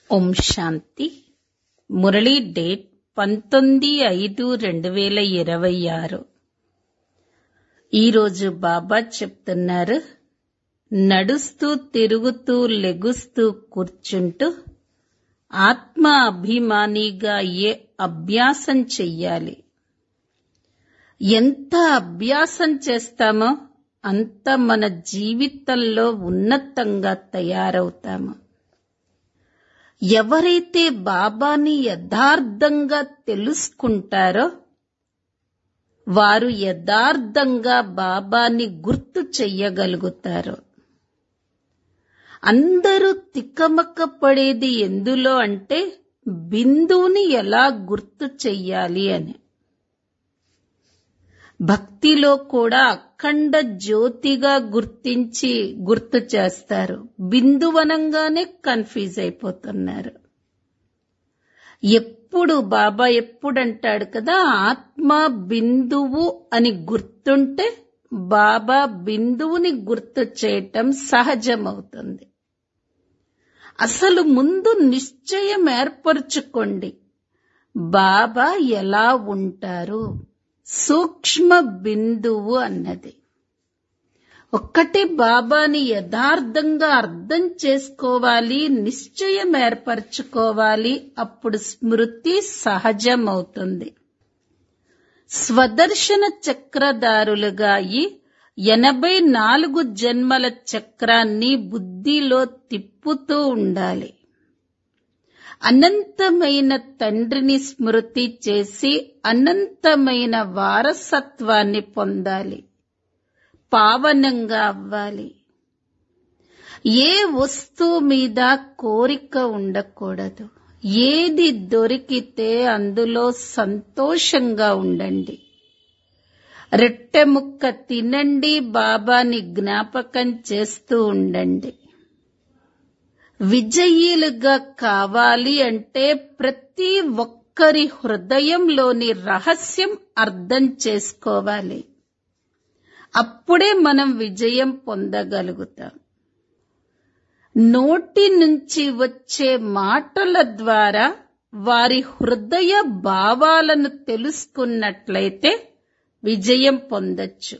ఓం శాంతి Murali date పంతొమ్మిది ఐదు రెండు వేల ఇరవై ఆరు ఈరోజు బాబా చెప్తున్నారు నడుస్తూ తిరుగుతూ లెగుస్తూ కూర్చుంటూ ఆత్మ అభిమానిగా ఏ అభ్యాసం చెయ్యాలి ఎంత అభ్యాసం చేస్తామో అంత మన జీవితంలో ఉన్నతంగా తయారవుతాము ఎవరైతే బాబాని యథార్థంగా తెలుసుకుంటారో వారు యథార్థంగా బాబాని గుర్తు చెయ్యగలుగుతారు అందరూ తికమక పడేది ఎందులో అంటే బిందువుని ఎలా గుర్తు చెయ్యాలి అని భక్తిలో కూడా అఖండ జ్యోతిగా గుర్తించి గుర్తు చేస్తారు బిందువనంగానే కన్ఫ్యూజ్ అయిపోతున్నారు ఎప్పుడు బాబా ఎప్పుడు అంటాడు కదా ఆత్మ బిందువు అని గుర్తుంటే బాబా బిందువుని గుర్తు చేయటం సహజమవుతుంది అసలు ముందు నిశ్చయం ఏర్పరచుకోండి బాబా ఎలా ఉంటారు సూక్ష్మ బిందువు అన్నది ఒక్కటి బాబాని యథార్థంగా అర్థం చేసుకోవాలి నిశ్చయం ఏర్పరచుకోవాలి అప్పుడు స్మృతి సహజమవుతుంది స్వదర్శన చక్రధారులుగా అయి ఎనభై నాలుగు జన్మల చక్రాన్ని బుద్ధిలో తిప్పుతూ ఉండాలి అనంతమైన తండ్రిని స్మృతి చేసి అనంతమైన వారసత్వాన్ని పొందాలి పావనంగా అవ్వాలి ఏ వస్తువు మీద కోరిక ఉండకూడదు ఏది దొరికితే అందులో సంతోషంగా ఉండండి రొట్టె ముక్క తినండి బాబాని జ్ఞాపకం చేస్తూ ఉండండి విజయీలుగా కావాలి అంటే ప్రతి ఒక్కరి హృదయంలోని రహస్యం అర్థం చేసుకోవాలి అప్పుడే మనం విజయం పొందగలుగుతాం నోటి నుంచి వచ్చే మాటల ద్వారా వారి హృదయ భావాలను తెలుసుకున్నట్లయితే విజయం పొందొచ్చు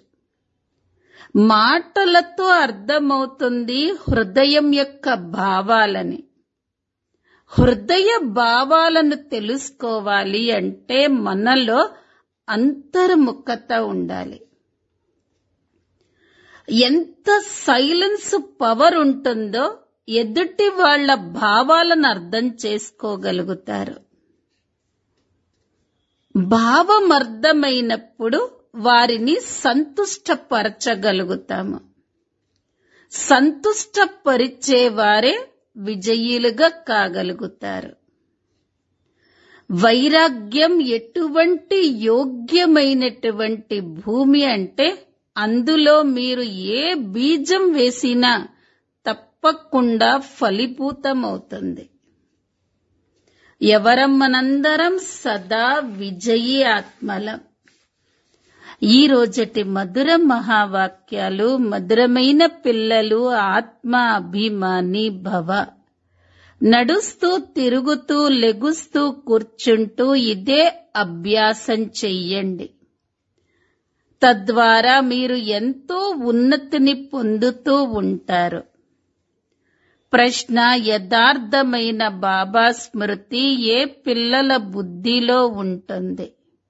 మాటలతో అర్థమవుతుంది హృదయం యొక్క భావాలని హృదయ భావాలను తెలుసుకోవాలి అంటే మనలో అంతర్ముఖత ఉండాలి ఎంత సైలెన్స్ పవర్ ఉంటుందో ఎదుటి వాళ్ల భావాలను అర్థం చేసుకోగలుగుతారు భావం అర్థమైనప్పుడు వారిని సంతుష్టపరచగలుగుతాము సంతుష్టపరిచేవారే విజయీలుగా కాగలుగుతారు వైరాగ్యం ఎటువంటి యోగ్యమైనటువంటి భూమి అంటే అందులో మీరు ఏ బీజం వేసినా తప్పకుండా ఫలీభూతమవుతుంది ఎవరం మనందరం సదా విజయీ ఆత్మలం ఈ రోజటి మధుర మహావాక్యాలు మధురమైన పిల్లలు ఆత్మ అభిమాని భవ నడుస్తూ తిరుగుతూ లెగుస్తూ కూర్చుంటూ ఇదే అభ్యాసం చెయ్యండి తద్వారా మీరు ఎంతో ఉన్నతిని పొందుతూ ఉంటారు ప్రశ్న యథార్థమైన బాబా స్మృతి ఏ పిల్లల బుద్ధిలో ఉంటుంది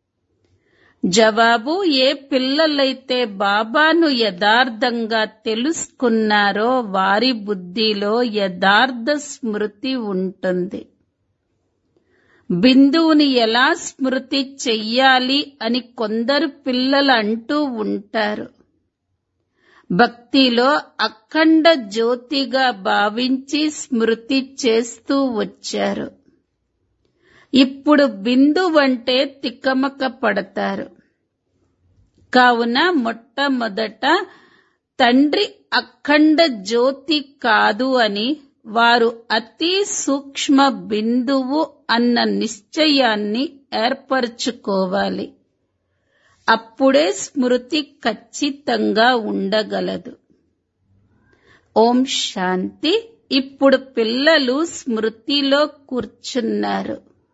జవాబు ఏ పిల్లలైతే బాబాను యథార్థంగా తెలుసుకున్నారో వారి బుద్ధిలో యథార్థ స్మృతి ఉంటుంది బిందువుని ఎలా స్మృతి చెయ్యాలి అని కొందరు పిల్లలు అంటూ ఉంటారు భక్తిలో అఖండ జ్యోతిగా భావించి స్మృతి చేస్తూ వచ్చారు ఇప్పుడు బిందువంటే తిక్కమక పడతారు కావున మొట్టమొదట తండ్రి అఖండ జ్యోతి కాదు అని వారు అతి సూక్ష్మ బిందువు అన్న నిశ్చయాన్ని ఏర్పరచుకోవాలి అప్పుడే స్మృతి ఖచ్చితంగా ఉండగలదు ఓం శాంతి ఇప్పుడు పిల్లలు స్మృతిలో కూర్చున్నారు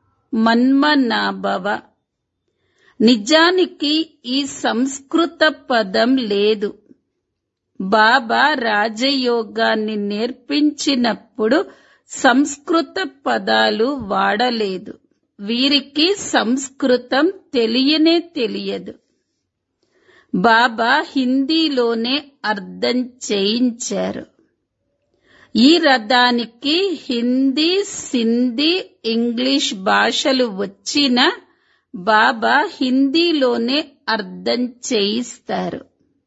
మన్మనాభవ నిజానికి ఈ సంస్కృత పదం లేదు బాబా రాజయోగాన్ని నేర్పించినప్పుడు సంస్కృత పదాలు వాడలేదు వీరికి సంస్కృతం తెలియనే తెలియదు బాబా హిందీలోనే అర్థం చేయించారు ఈ రథానికి హిందీ సింధీ ఇంగ్లీష్ భాషలు వచ్చినా బాబా హిందీలోనే అర్థం చేయిస్తారు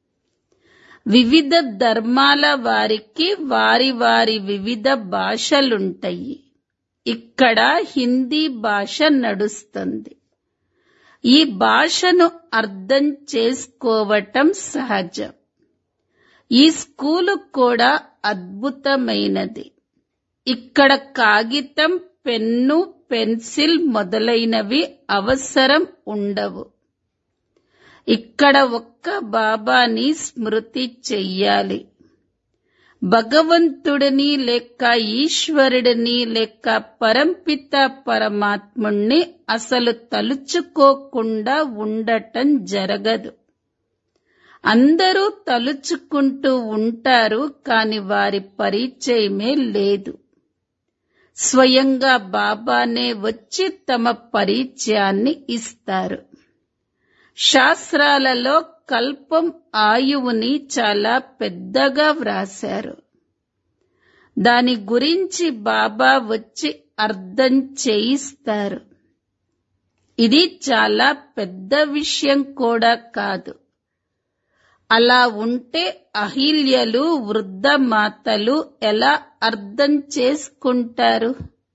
వివిధ ధర్మాల వారికి వారి వారి వివిధ భాషలుంటాయి ఇక్కడ హిందీ భాష నడుస్తుంది ఈ భాషను అర్థం చేసుకోవటం సహజం ఈ స్కూలు కూడా అద్భుతమైనది ఇక్కడ కాగితం పెన్ను పెన్సిల్ మొదలైనవి అవసరం ఉండవు ఇక్కడ ఒక్క బాబాని స్మృతి చెయ్యాలి భగవంతుడిని లేక ఈశ్వరుడిని లేక పరంపిత పరమాత్ముణ్ణి అసలు తలుచుకోకుండా ఉండటం జరగదు అందరూ తలుచుకుంటూ ఉంటారు కాని వారి పరిచయమే లేదు స్వయంగా బాబానే వచ్చి తమ పరిచయాన్ని ఇస్తారు శాస్త్రాలలో కల్పం ఆయువుని చాలా పెద్దగా వ్రాశారు దాని గురించి బాబా వచ్చి అర్థం చేయిస్తారు ఇది చాలా పెద్ద విషయం కూడా కాదు అలా ఉంటే అహిల్యలు వృద్ధ మాతలు ఎలా అర్థం చేసుకుంటారు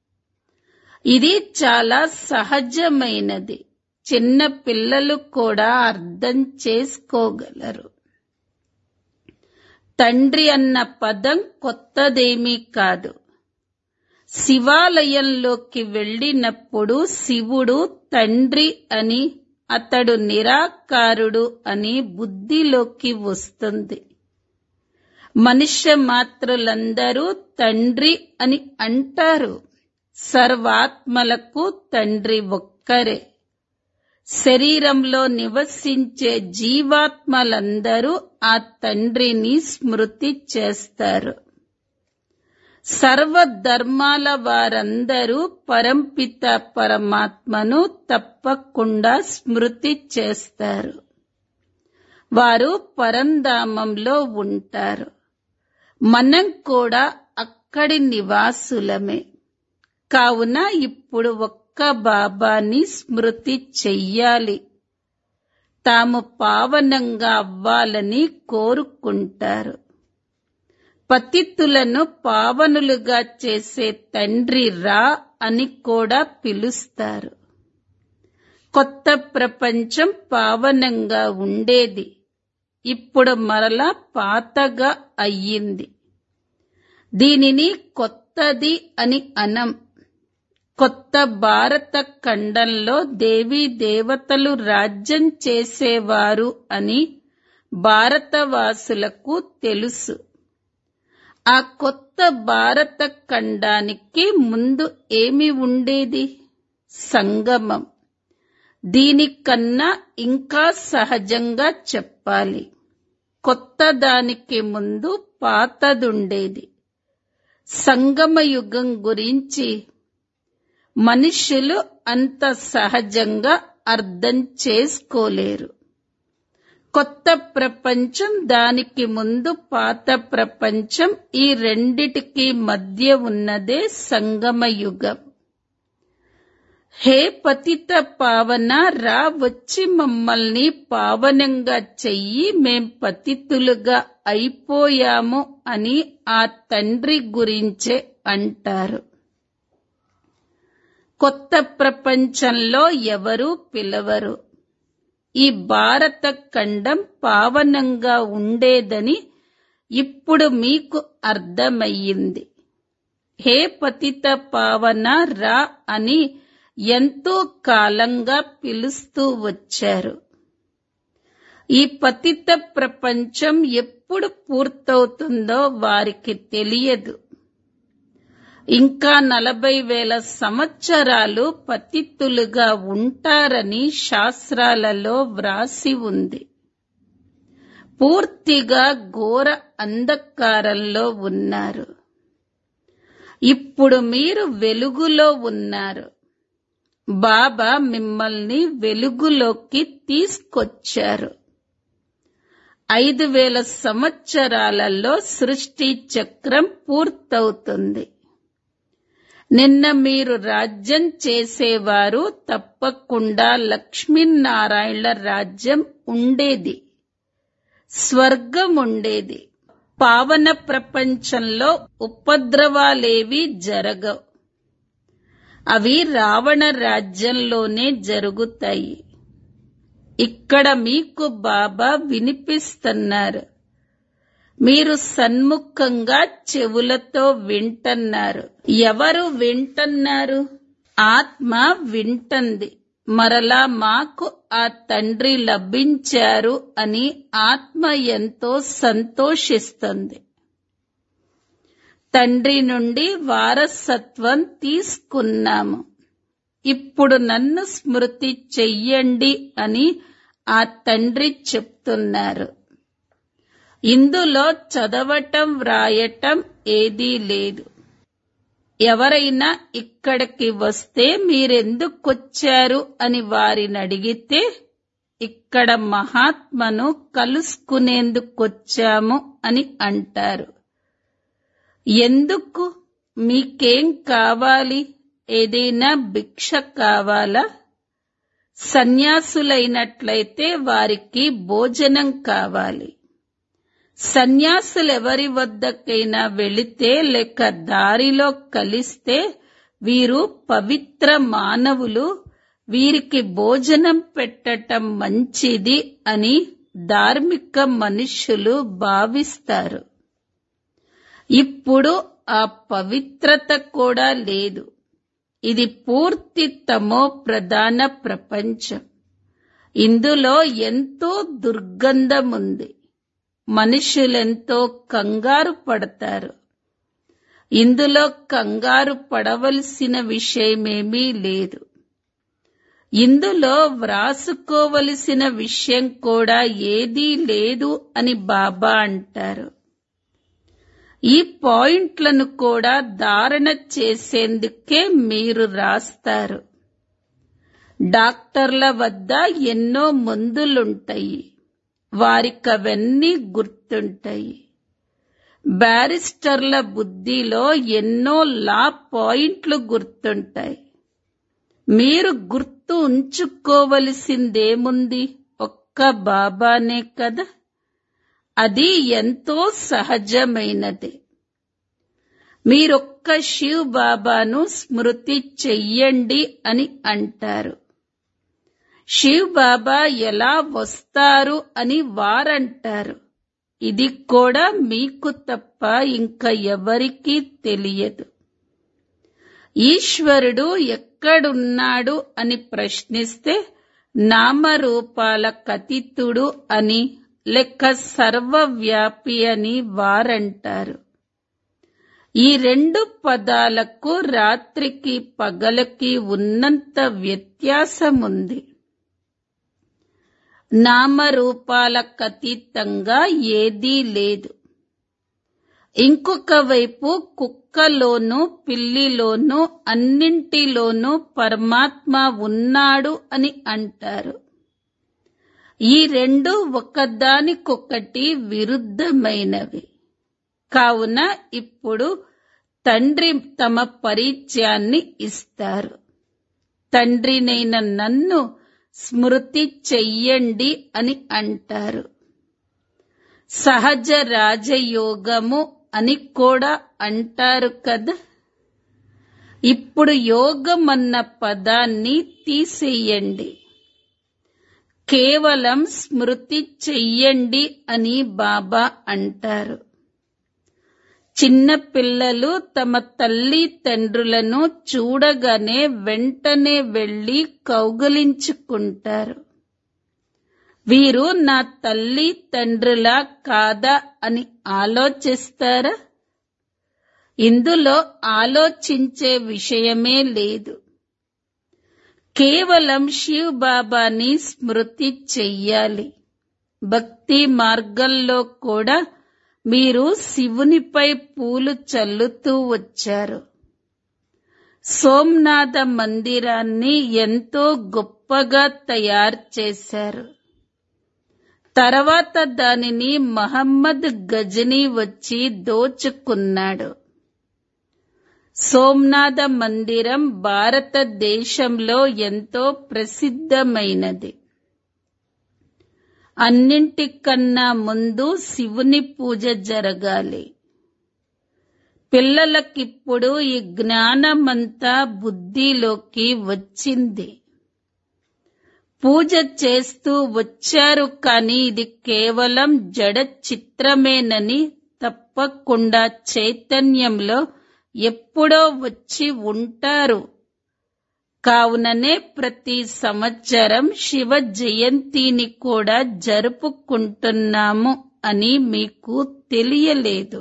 ఇది చాలా సహజమైనది చిన్న పిల్లలు కూడా అర్థం చేసుకోగలరు తండ్రి అన్న పదం కొత్తదేమీ కాదు శివాలయంలోకి వెళ్ళినప్పుడు శివుడు తండ్రి అని అతడు నిరాకారుడు అని బుద్ధిలోకి వస్తుంది మనుష్య మాత్రులందరూ తండ్రి అని అంటారు సర్వాత్మలకు తండ్రి ఒక్కరే శరీరంలో నివసించే జీవాత్మలందరూ ఆ తండ్రిని స్మృతి చేస్తారు సర్వధర్మాల వారందరూ పరంపిత పరమాత్మను తప్పకుండా స్మృతి చేస్తారు వారు పరంధామంలో ఉంటారు మనం కూడా అక్కడి నివాసులమే కావున ఇప్పుడు ఒక్క బాబాని స్మృతి చెయ్యాలి తాము పావనంగా అవ్వాలని కోరుకుంటారు పతితులను పావనులుగా చేసే తండ్రి రా అని కూడా పిలుస్తారు కొత్త ప్రపంచం పావనంగా ఉండేది ఇప్పుడు మరలా పాతగా అయ్యింది దీనిని కొత్తది అని అనం కొత్త భారత ఖండంలో దేవీ దేవతలు రాజ్యం చేసేవారు అని భారతవాసులకు తెలుసు ఆ కొత్త భారత ఖండానికి ముందు ఏమి ఉండేది సంగమం దీనికన్నా ఇంకా సహజంగా చెప్పాలి కొత్త దానికి ముందు పాతదుండేది సంగమ యుగం గురించి మనుషులు అంత సహజంగా అర్థం చేసుకోలేరు కొత్త ప్రపంచం దానికి ముందు పాత ప్రపంచం ఈ రెండిటికి మధ్య ఉన్నదే సంగమ యుగం హే పతిత పావన రా వచ్చి మమ్మల్ని పావనంగా చెయ్యి మేం పతితులుగా అయిపోయాము అని ఆ తండ్రి గురించే అంటారు కొత్త ప్రపంచంలో ఎవరూ పిలవరు ఈ భారత ఖండం పావనంగా ఉండేదని ఇప్పుడు మీకు అర్థమయ్యింది హే పతిత పావన రా అని ఎంతో కాలంగా పిలుస్తూ వచ్చారు ఈ పతిత ప్రపంచం ఎప్పుడు పూర్తవుతుందో వారికి తెలియదు ఇంకా నలభై వేల సంవత్సరాలు పతితులుగా ఉంటారని శాస్త్రాలలో వ్రాసి ఉంది పూర్తిగా ఘోర అంధకారంలో ఉన్నారు ఇప్పుడు మీరు వెలుగులో ఉన్నారు బాబా మిమ్మల్ని వెలుగులోకి తీసుకొచ్చారు ఐదు వేల సంవత్సరాలలో సృష్టి చక్రం పూర్తవుతుంది నిన్న మీరు రాజ్యం చేసేవారు తప్పకుండా లక్ష్మీనారాయణ రాజ్యం ఉండేది స్వర్గం ఉండేది పావన ప్రపంచంలో ఉపద్రవాలేవి జరగవు అవి రావణ రాజ్యంలోనే జరుగుతాయి ఇక్కడ మీకు బాబా వినిపిస్తున్నారు మీరు సన్ముఖంగా చెవులతో వింటన్నారు ఎవరు వింటన్నారు ఆత్మ వింటుంది మరలా మాకు ఆ తండ్రి లభించారు అని ఆత్మ ఎంతో సంతోషిస్తుంది తండ్రి నుండి వారసత్వం తీసుకున్నాము ఇప్పుడు నన్ను స్మృతి చెయ్యండి అని ఆ తండ్రి చెప్తున్నారు ఇందులో చదవటం వ్రాయటం ఏదీ లేదు ఎవరైనా ఇక్కడికి వస్తే మీరెందుకొచ్చారు అని వారిని అడిగితే ఇక్కడ మహాత్మను కలుసుకునేందుకొచ్చాము అని అంటారు ఎందుకు మీకేం కావాలి ఏదైనా భిక్ష కావాలా సన్యాసులైనట్లయితే వారికి భోజనం కావాలి సన్యాసులెవరి వద్దకైనా వెళితే లేక దారిలో కలిస్తే వీరు పవిత్ర మానవులు వీరికి భోజనం పెట్టటం మంచిది అని ధార్మిక మనుష్యులు భావిస్తారు ఇప్పుడు ఆ పవిత్రత కూడా లేదు ఇది పూర్తి తమో ప్రధాన ప్రపంచం ఇందులో ఎంతో దుర్గంధం ఉంది మనుషులెంతో కంగారు పడతారు ఇందులో కంగారు పడవలసిన విషయమేమీ లేదు ఇందులో వ్రాసుకోవలసిన విషయం కూడా ఏదీ లేదు అని బాబా అంటారు ఈ పాయింట్లను కూడా ధారణ చేసేందుకే మీరు రాస్తారు డాక్టర్ల వద్ద ఎన్నో మందులుంటాయి వారికవన్నీ గుర్తుంటాయి బ్యారిస్టర్ల బుద్ధిలో ఎన్నో లా పాయింట్లు గుర్తుంటాయి మీరు గుర్తు ఉంచుకోవలసిందేముంది ఒక్క బాబానే కదా అది ఎంతో సహజమైనది మీరొక్క శివ్ బాబాను స్మృతి చెయ్యండి అని అంటారు శివ్ బాబా ఎలా వస్తారు అని వారంటారు ఇది కూడా మీకు తప్ప ఇంకా ఎవరికీ తెలియదు ఈశ్వరుడు ఎక్కడున్నాడు అని ప్రశ్నిస్తే నామరూపాల కతితుడు అని లెక్క సర్వవ్యాపి అని వారంటారు ఈ రెండు పదాలకు రాత్రికి పగలకి ఉన్నంత వ్యత్యాసముంది నామరూపాలకు అతీతంగా ఏదీ లేదు ఇంకొక వైపు కుక్కలోనూ పిల్లిలోనూ అన్నింటిలోనూ పరమాత్మ ఉన్నాడు అని అంటారు ఈ రెండు ఒకదానికొకటి విరుద్ధమైనవి కావున ఇప్పుడు తండ్రి తమ పరిచయాన్ని ఇస్తారు తండ్రినైన నన్ను స్మృతి చెయ్యండి అని అంటారు సహజ రాజయోగము అని కూడా అంటారు కదా ఇప్పుడు యోగం అన్న పదాన్ని తీసేయండి కేవలం స్మృతి చెయ్యండి అని బాబా అంటారు చిన్న పిల్లలు తమ తల్లి తండ్రులను చూడగానే వెంటనే వెళ్లి కౌగలించుకుంటారు వీరు నా తల్లి తండ్రులా కాదా అని ఆలోచిస్తారా ఇందులో ఆలోచించే విషయమే లేదు కేవలం శివ్ బాబాని స్మృతి చెయ్యాలి భక్తి మార్గంలో కూడా మీరు శివునిపై పూలు చల్లుతూ వచ్చారు సోమనాథ మందిరాన్ని ఎంతో గొప్పగా తయారు చేశారు తర్వాత దానిని మహమ్మద్ గజనీ వచ్చి దోచుకున్నాడు సోమనాథ మందిరం భారతదేశంలో ఎంతో ప్రసిద్ధమైనది అన్నింటికన్నా ముందు శివుని పూజ జరగాలి పిల్లలకిప్పుడు ఈ జ్ఞానమంతా బుద్ధిలోకి వచ్చింది పూజ చేస్తూ వచ్చారు కానీ ఇది కేవలం జడ చిత్రమేనని తప్పకుండా చైతన్యంలో ఎప్పుడో వచ్చి ఉంటారు కావుననే ప్రతి సంవత్సరం శివ జయంతిని కూడా జరుపుకుంటున్నాము అని మీకు తెలియలేదు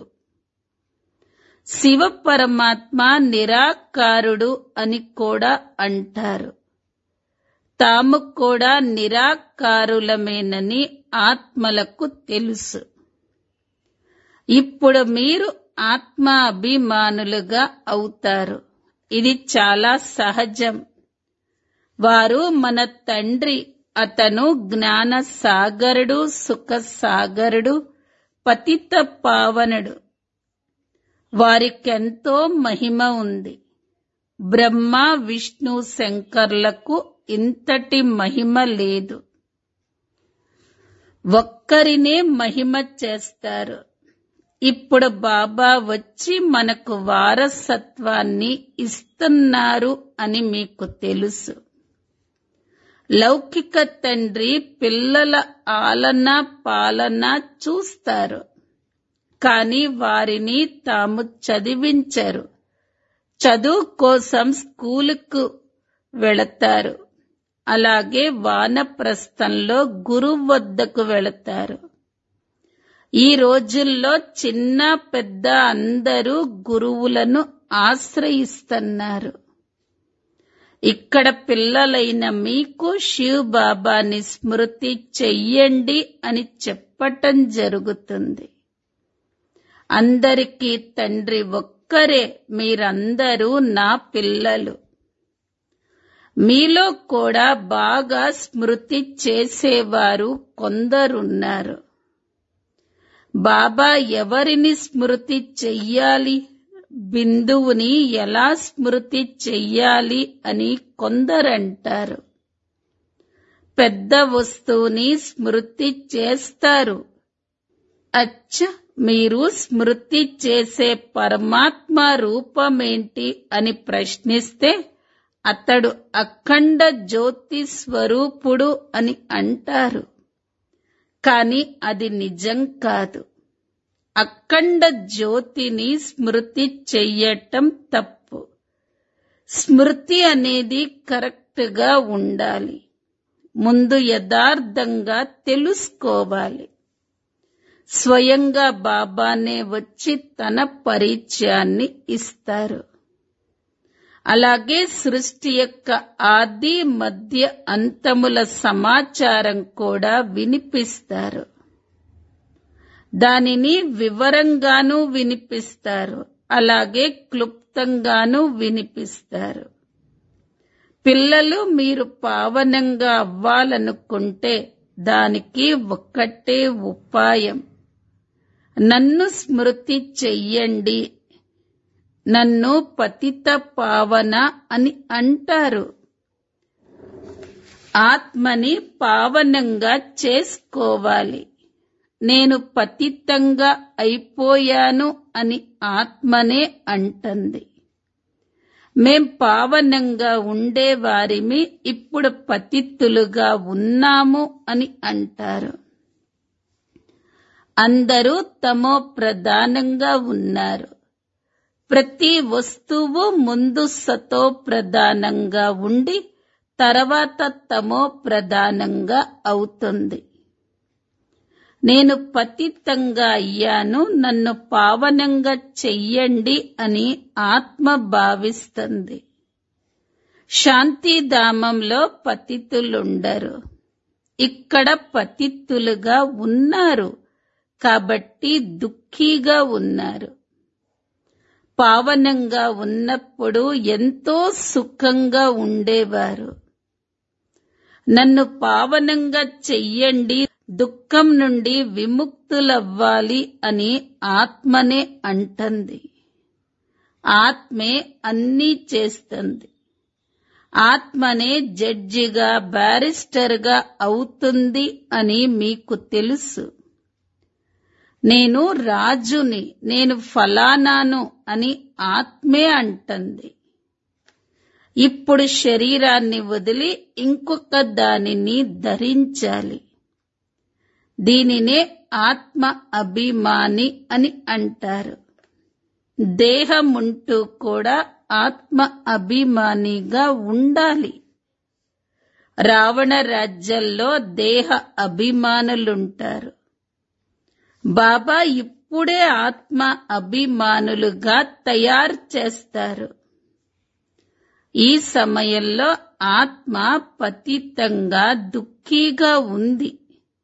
శివ పరమాత్మ నిరాకారుడు అని కూడా అంటారు తాము కూడా నిరాకారులమేనని ఆత్మలకు తెలుసు ఇప్పుడు మీరు ఆత్మ అభిమానులుగా అవుతారు ఇది చాలా సహజం వారు మన తండ్రి అతను జ్ఞాన సాగరుడు సుఖ సాగరుడు పతిత పావనుడు వారికెంతో మహిమ ఉంది బ్రహ్మ విష్ణు శంకర్లకు ఇంతటి మహిమ లేదు ఒక్కరినే మహిమ చేస్తారు ఇప్పుడు బాబా వచ్చి మనకు వారసత్వాన్ని ఇస్తున్నారు అని మీకు తెలుసు లౌకిక తండ్రి పిల్లల ఆలన పాలన చూస్తారు కానీ వారిని తాము చదివించరు చదువు కోసం స్కూలుకు వెళతారు అలాగే వానప్రస్థంలో గురువు వద్దకు వెళతారు ఈ రోజుల్లో చిన్న పెద్ద అందరూ గురువులను ఆశ్రయిస్తున్నారు ఇక్కడ పిల్లలైన మీకు శివ్ బాబాని స్మృతి చెయ్యండి అని చెప్పటం జరుగుతుంది అందరికీ తండ్రి ఒక్కరే మీరందరూ నా పిల్లలు మీలో కూడా బాగా స్మృతి చేసేవారు కొందరున్నారు బాబా ఎవరిని స్మృతి చెయ్యాలి బిందువుని ఎలా స్మృతి చెయ్యాలి అని కొందరంటారు పెద్ద వస్తువుని స్మృతి చేస్తారు అచ్చ మీరు స్మృతి చేసే పరమాత్మ రూపమేంటి అని ప్రశ్నిస్తే అతడు అఖండ జ్యోతి స్వరూపుడు అని అంటారు కాని అది నిజం కాదు అఖండ జ్యోతిని స్మృతి చెయ్యటం తప్పు స్మృతి అనేది కరెక్ట్ గా ఉండాలి ముందు యథార్థంగా తెలుసుకోవాలి స్వయంగా బాబానే వచ్చి తన పరిచయాన్ని ఇస్తారు అలాగే సృష్టి యొక్క ఆది మధ్య అంతముల సమాచారం కూడా వినిపిస్తారు దానిని వివరంగానూ వినిపిస్తారు అలాగే క్లుప్తంగానూ వినిపిస్తారు పిల్లలు మీరు పావనంగా అవ్వాలనుకుంటే దానికి ఒక్కటే ఉపాయం నన్ను స్మృతి చెయ్యండి నన్ను పతిత పావన అని అంటారు ఆత్మని పావనంగా చేసుకోవాలి నేను పతితంగా అయిపోయాను అని ఆత్మనే అంటుంది మేం పావనంగా ఉండేవారిమి ఇప్పుడు పతిత్తులుగా ఉన్నాము అని అంటారు అందరూ తమో ప్రధానంగా ఉన్నారు ప్రతి వస్తువు ముందు సతో ప్రధానంగా ఉండి తర్వాత తమో ప్రధానంగా అవుతుంది నేను పతితంగా అయ్యాను నన్ను పావనంగా చెయ్యండి అని ఆత్మ భావిస్తుంది శాంతిధామంలో పతితులుండరు ఇక్కడ పతితులుగా ఉన్నారు కాబట్టి దుఃఖీగా ఉన్నారు పావనంగా ఉన్నప్పుడు ఎంతో సుఖంగా ఉండేవారు నన్ను పావనంగా చెయ్యండి దుఃఖం నుండి విముక్తులవ్వాలి అని ఆత్మనే అంటుంది ఆత్మే అన్నీ చేస్తుంది ఆత్మనే జడ్జిగా బ్యారిస్టర్గా అవుతుంది అని మీకు తెలుసు నేను రాజుని నేను ఫలానాను అని ఆత్మే అంటుంది ఇప్పుడు శరీరాన్ని వదిలి ఇంకొక దానిని ధరించాలి దీనినే ఆత్మ అభిమాని అని అంటారు దేహముంటూ కూడా ఆత్మ అభిమానిగా ఉండాలి రావణ రాజ్యంలో దేహ అభిమానులుంటారు బాబా ఇప్పుడే ఆత్మ అభిమానులుగా తయారు చేస్తారు ఈ సమయంలో ఆత్మ పతితంగా దుఃఖీగా ఉంది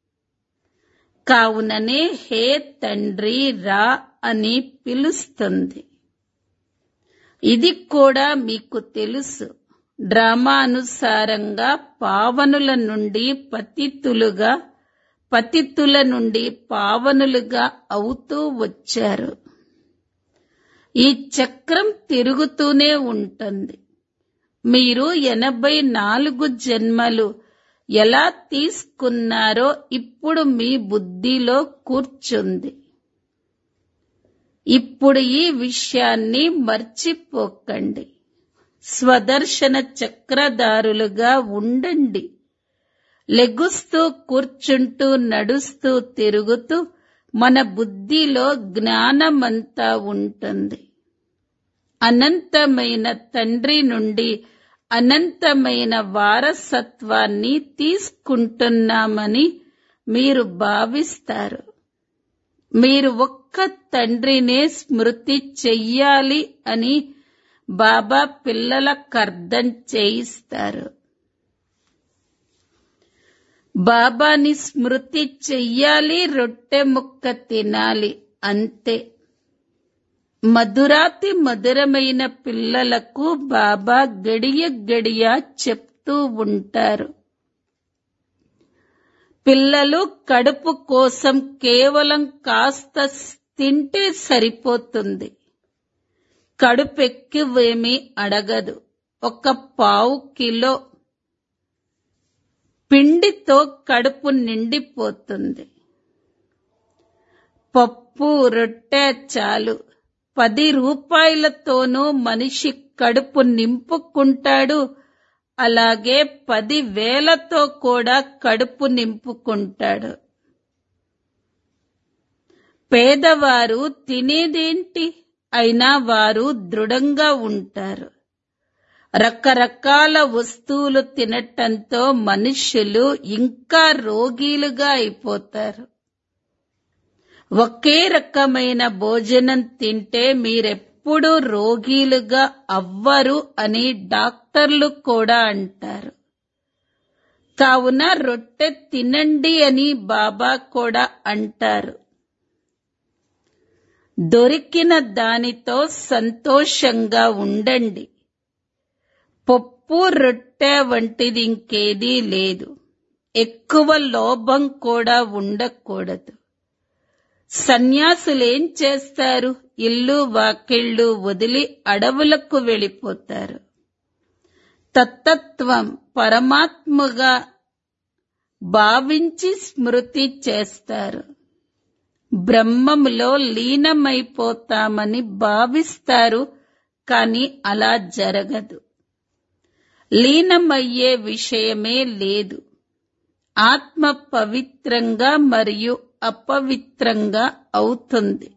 కావుననే హే తండ్రి రా అని పిలుస్తుంది ఇది కూడా మీకు తెలుసు డ్రామానుసారంగా పావనుల నుండి పతితులుగా పతితుల నుండి పావనులుగా అవుతూ వచ్చారు ఈ చక్రం తిరుగుతూనే ఉంటుంది మీరు ఎనభై నాలుగు జన్మలు ఎలా తీసుకున్నారో ఇప్పుడు మీ బుద్ధిలో కూర్చుంది ఇప్పుడు ఈ విషయాన్ని మర్చిపోకండి స్వదర్శన చక్రధారులుగా ఉండండి లెగుస్తూ కూర్చుంటూ నడుస్తూ తిరుగుతూ మన బుద్ధిలో జ్ఞానమంతా ఉంటుంది అనంతమైన తండ్రి నుండి అనంతమైన వారసత్వాన్ని తీసుకుంటున్నామని మీరు భావిస్తారు మీరు ఒక్క తండ్రినే స్మృతి చెయ్యాలి అని బాబా పిల్లలకు అర్థం చేయిస్తారు బాబాని స్మృతి చెయ్యాలి రొట్టె ముక్క తినాలి అంతే మధురాతి మధురమైన పిల్లలకు బాబా గడియ గడియ చెప్తూ ఉంటారు పిల్లలు కడుపు కోసం కేవలం కాస్త తింటే సరిపోతుంది కడుపెక్కువేమీ అడగదు ఒక పావు కిలో పిండితో కడుపు నిండిపోతుంది పప్పు రొట్టె చాలు పది రూపాయలతోనూ మనిషి కడుపు నింపుకుంటాడు అలాగే పది వేలతో కూడా కడుపు నింపుకుంటాడు పేదవారు తినేదేంటి అయినా వారు దృఢంగా ఉంటారు రకరకాల వస్తువులు తినటంతో మనుష్యులు ఇంకా రోగీలుగా అయిపోతారు ఒకే రకమైన భోజనం తింటే మీరెప్పుడు రోగీలుగా అవ్వరు అని డాక్టర్లు కూడా అంటారు కావున రొట్టె తినండి అని బాబా కూడా అంటారు దొరికిన దానితో సంతోషంగా ఉండండి పప్పు రొట్టె వంటిది ఇంకేదీ లేదు ఎక్కువ లోభం కూడా ఉండకూడదు సన్యాసులేం చేస్తారు ఇల్లు వాకిళ్ళు వదిలి అడవులకు వెళ్ళిపోతారు తత్తత్వం పరమాత్మగా భావించి స్మృతి చేస్తారు బ్రహ్మములో లీనమైపోతామని భావిస్తారు కాని అలా జరగదు లీనమయ్యే విషయమే లేదు ఆత్మ పవిత్రంగా మరియు అపవిత్రంగా అవుతుంది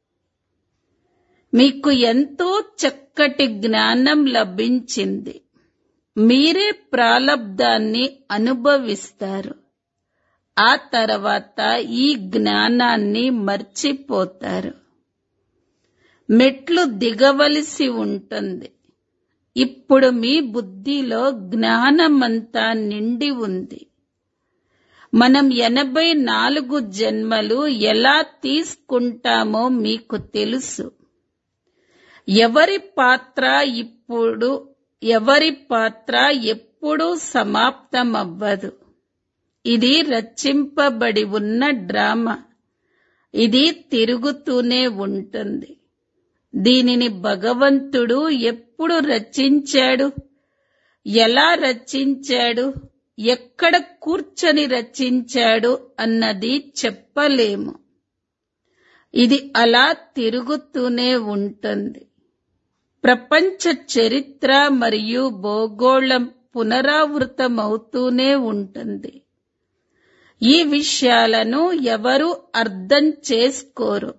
మీకు ఎంతో చక్కటి జ్ఞానం లభించింది మీరే ప్రాలబ్ధాన్ని అనుభవిస్తారు ఆ తర్వాత ఈ జ్ఞానాన్ని మర్చిపోతారు మెట్లు దిగవలసి ఉంటుంది ఇప్పుడు మీ బుద్ధిలో జ్ఞానమంతా నిండి ఉంది మనం ఎనభై నాలుగు జన్మలు ఎలా తీసుకుంటామో మీకు తెలుసు ఎవరి పాత్ర ఇప్పుడు ఎవరి పాత్ర ఎప్పుడూ సమాప్తమవ్వదు ఇది రచింపబడి ఉన్న డ్రామా ఇది తిరుగుతూనే ఉంటుంది దీనిని భగవంతుడు ఎప్పుడు రచించాడు ఎలా రచించాడు ఎక్కడ కూర్చొని రచించాడు అన్నది చెప్పలేము ఇది అలా తిరుగుతూనే ఉంటుంది ప్రపంచ చరిత్ర మరియు భూగోళం పునరావృతమవుతూనే ఉంటుంది ఈ విషయాలను ఎవరు అర్థం చేసుకోరు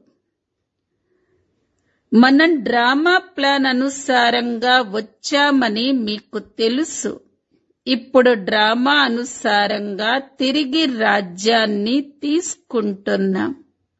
మనం డ్రామా ప్లాన్ అనుసారంగా వచ్చామని మీకు తెలుసు ఇప్పుడు డ్రామా అనుసారంగా తిరిగి రాజ్యాన్ని తీసుకుంటున్నాం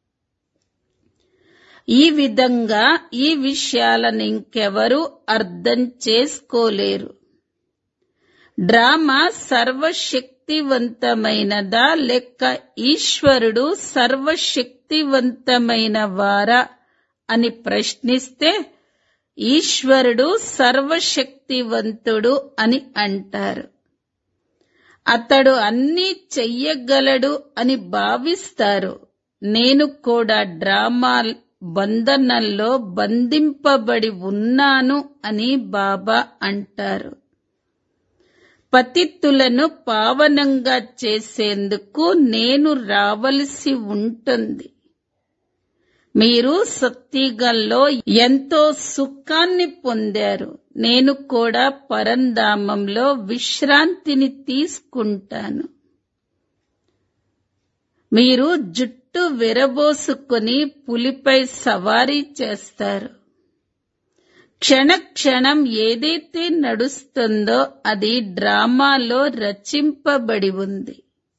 ఈ విధంగా ఈ విషయాలను ఇంకెవరూ అర్థం చేసుకోలేరు డ్రామా సర్వశక్తివంతమైనదా లేక ఈశ్వరుడు సర్వశక్తివంతమైన వారా అని ప్రశ్నిస్తే ఈశ్వరుడు సర్వశక్తివంతుడు అని అంటారు అతడు అన్నీ చెయ్యగలడు అని భావిస్తారు నేను కూడా డ్రామా బంధనంలో బంధింపబడి ఉన్నాను అని బాబా అంటారు పతిత్తులను పావనంగా చేసేందుకు నేను రావలసి ఉంటుంది మీరు సత్తిగల్లో ఎంతో సుఖాన్ని పొందారు నేను కూడా పరంధామంలో విశ్రాంతిని తీసుకుంటాను మీరు జుట్టు విరబోసుకొని పులిపై సవారీ చేస్తారు క్షణ క్షణం ఏదైతే నడుస్తుందో అది డ్రామాలో రచింపబడి ఉంది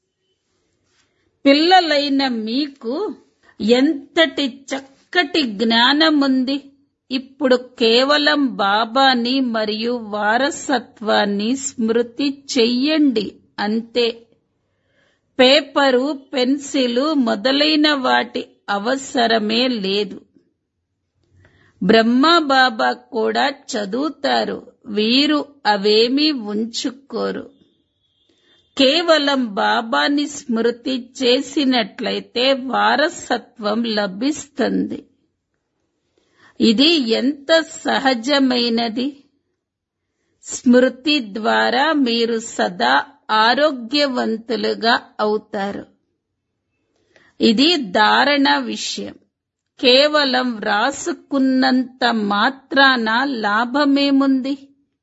పిల్లలైన మీకు ఎంతటి చక్కటి జ్ఞానముంది ఇప్పుడు కేవలం బాబాని మరియు వారసత్వాన్ని స్మృతి చెయ్యండి అంతే పేపరు పెన్సిలు మొదలైన వాటి అవసరమే లేదు బ్రహ్మ బాబా కూడా చదువుతారు వీరు అవేమీ ఉంచుకోరు కేవలం బాబాని స్మృతి చేసినట్లయితే వారసత్వం లభిస్తుంది ఇది ఎంత సహజమైనది స్మృతి ద్వారా మీరు సదా ఆరోగ్యవంతులుగా అవుతారు ఇది ధారణ విషయం కేవలం వ్రాసుకున్నంత మాత్రాన లాభమేముంది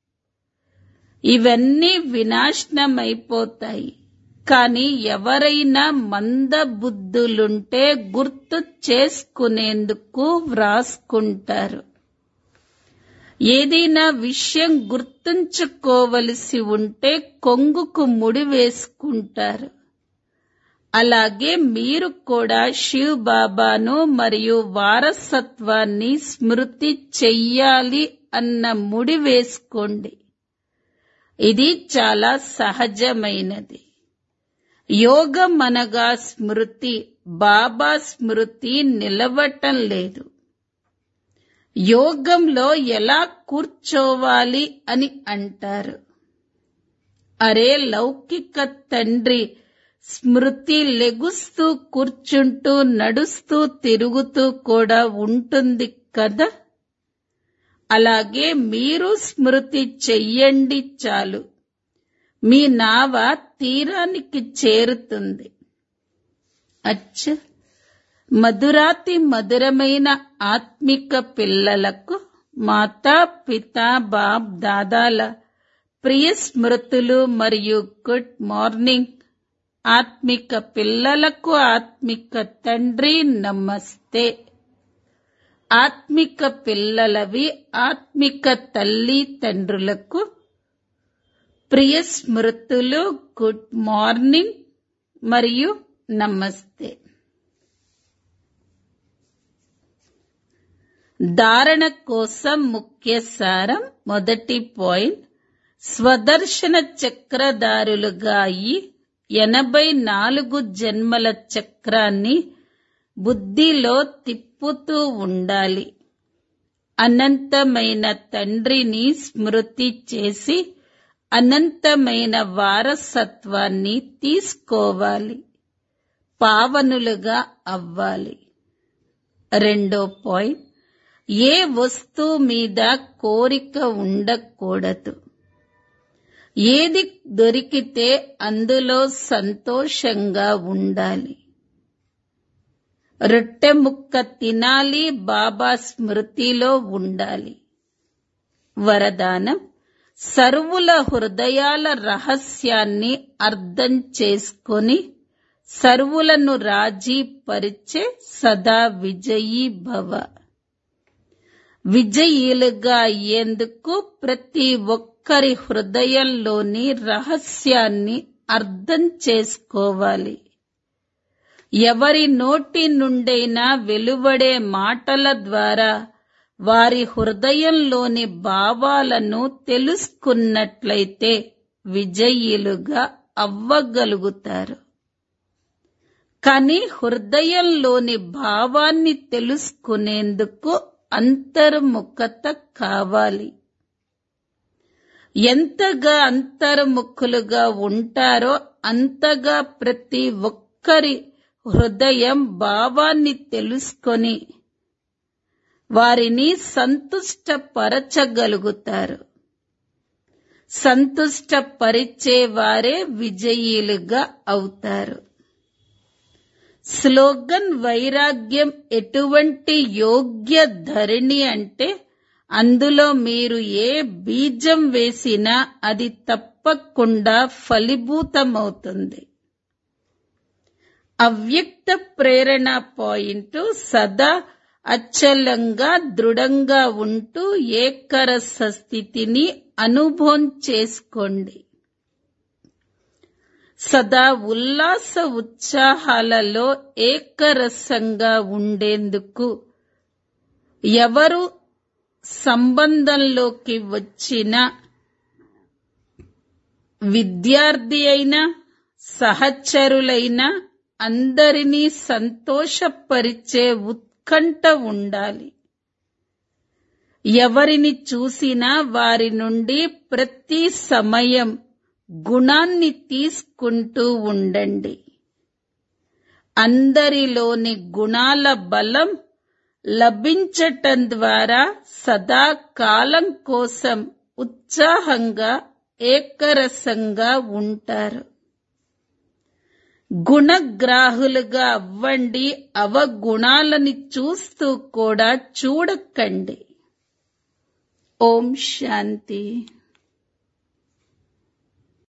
ఇవన్నీ వినాశనమైపోతాయి కానీ ఎవరైనా మందబుద్ధులుంటే గుర్తు చేసుకునేందుకు వ్రాసుకుంటారు ఏదైనా విషయం గుర్తుంచుకోవలసి ఉంటే కొంగుకు ముడి వేసుకుంటారు అలాగే మీరు కూడా శివ్ బాబాను మరియు వారసత్వాన్ని స్మృతి చెయ్యాలి అన్న ముడి వేసుకోండి ఇది చాలా సహజమైనది యోగం అనగా స్మృతి బాబా స్మృతి నిలవటం లేదు యోగంలో ఎలా కూర్చోవాలి అని అంటారు అరే లౌకిక తండ్రి స్మృతి లెగుస్తూ కూర్చుంటూ నడుస్తూ తిరుగుతూ కూడా ఉంటుంది కదా అలాగే మీరు స్మృతి చెయ్యండి చాలు మీ నావ తీరానికి చేరుతుంది అచ్చ మధురాతి మధురమైన ఆత్మిక పిల్లలకు మాతా పిత బాబ్ దాదాల ప్రియ స్మృతులు మరియు గుడ్ మార్నింగ్ ఆత్మిక పిల్లలకు ఆత్మిక తండ్రి నమస్తే ఆత్మిక పిల్లలవి ఆత్మిక తల్లి తండ్రులకు ప్రియ స్మృతులు గుడ్ మార్నింగ్ మరియు నమస్తే ధారణ కోసం ముఖ్య సారం మొదటి పాయింట్ స్వదర్శన చక్రధారులుగా అయి ఎనభై నాలుగు జన్మల చక్రాన్ని బుద్ధిలో తిప్పుతూ ఉండాలి అనంతమైన తండ్రిని స్మృతి చేసి అనంతమైన వారసత్వాన్ని తీసుకోవాలి పావనులుగా అవ్వాలి రెండో పాయింట్ ఏ వస్తువు మీద కోరిక ఉండకూడదు ఏది దొరికితే అందులో సంతోషంగా ఉండాలి రొట్టె ముక్క తినాలి బాబా స్మృతిలో ఉండాలి వరదానం సర్వుల హృదయాల రహస్యాన్ని అర్థం చేసుకొని సర్వులను రాజీ పరిచే సదా విజయీ భవ విజయీలుగా అయ్యేందుకు ప్రతి ఒక్కరి హృదయంలోని రహస్యాన్ని అర్థం చేసుకోవాలి ఎవరి నోటి నుండైనా వెలువడే మాటల ద్వారా వారి హృదయంలోని భావాలను తెలుసుకున్నట్లయితే విజయీలుగా అవ్వగలుగుతారు కానీ హృదయంలోని భావాన్ని తెలుసుకునేందుకు అంతర్ముఖత కావాలి ఎంతగా అంతర్ముఖులుగా ఉంటారో అంతగా ప్రతి ఒక్కరి హృదయం భావాన్ని తెలుసుకొని వారిని సంతుష్టపరచగలుగుతారు సంతుష్టపరిచే వారే విజయీలుగా అవుతారు స్లోగన్ వైరాగ్యం ఎటువంటి యోగ్య ధరణి అంటే అందులో మీరు ఏ బీజం వేసినా అది తప్పకుండా ఫలీభూతమవుతుంది అవ్యక్త ప్రేరణ పాయింట్ సదా అచ్చలంగా దృఢంగా ఉంటూ ఏకరస స్థితిని అనుభవం చేసుకోండి సదా ఉల్లాస ఉత్సాహాలలో ఏకరసంగా ఉండేందుకు ఎవరు సంబంధంలోకి వచ్చిన విద్యార్థి అయినా సహచరులైనా అందరినీ సంతోషపరిచే ఉత్కంఠ ఉండాలి ఎవరిని చూసినా వారి నుండి ప్రతి సమయం గుణాన్ని తీసుకుంటూ ఉండండి అందరిలోని గుణాల బలం లభించటం ద్వారా సదాకాలం కోసం ఉత్సాహంగా ఏకరసంగా ఉంటారు గుణగ్రాహులుగా అవ్వండి అవగుణాలని చూస్తూ కూడా చూడకండి ఓం శాంతి